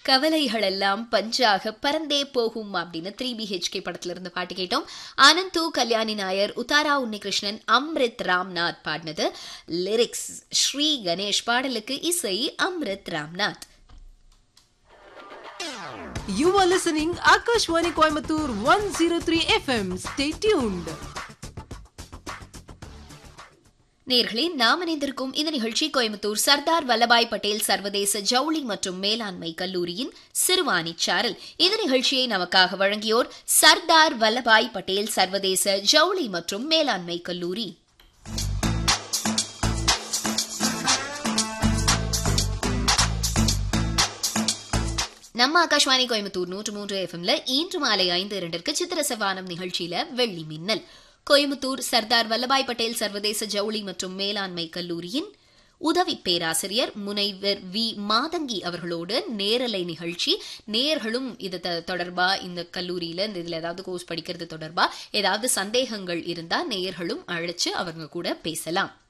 கவலைகள் எல்லாம் பஞ்சாக பறந்தே போகும் அப்படின்னு த்ரீ பிஹெச்கே படத்துல இருந்து பாட்டு கேட்டோம் அனந்து கல்யாணி நாயர் உத்தாரா உன்னிகிருஷ்ணன் அம்ரித் ராம்நாத் பாடினது லிரிக்ஸ் ஸ்ரீ கணேஷ் பாடலுக்கு இசை Amrit Ramnath You are listening Akashwani Coimbatore 103 FM. Stay tuned. நேர்களே நாம் இணைந்திருக்கும் இந்த நிகழ்ச்சி கோயம்புத்தூர் சர்தார் வல்லபாய் பட்டேல் சர்வதேச ஜவுளி மற்றும் மேலாண்மை கல்லூரியின் சிறுவாணி சாரல் இந்த நிகழ்ச்சியை நமக்காக வழங்கியோர் சர்தார் வல்லபாய் பட்டேல் சர்வதேச ஜவுளி மற்றும் மேலாண்மை கல்லூரி நம்ம ஆகாஷ்வாணி கோயம்புத்தூர் நூற்று மூன்று எஃப்எம்ல இன்று மாலை ஐந்து இரண்டிற்கு சித்திர சவானம் நிகழ்ச்சியில வெள்ளி மின்னல் கோயம்புத்தூர் சர்தார் வல்லபாய் பட்டேல் சர்வதேச ஜவுளி மற்றும் மேலாண்மை கல்லூரியின் உதவி பேராசிரியர் முனைவர் வி மாதங்கி அவர்களோடு நேரலை நிகழ்ச்சி நேர்களும் இது த- தொடர்பா இந்த கல்லூரியில இந்த இதுல ஏதாவது கோர்ஸ் படிக்கிறது தொடர்பா ஏதாவது சந்தேகங்கள் இருந்தா நேயர்களும் அழைச்சு அவங்க கூட பேசலாம்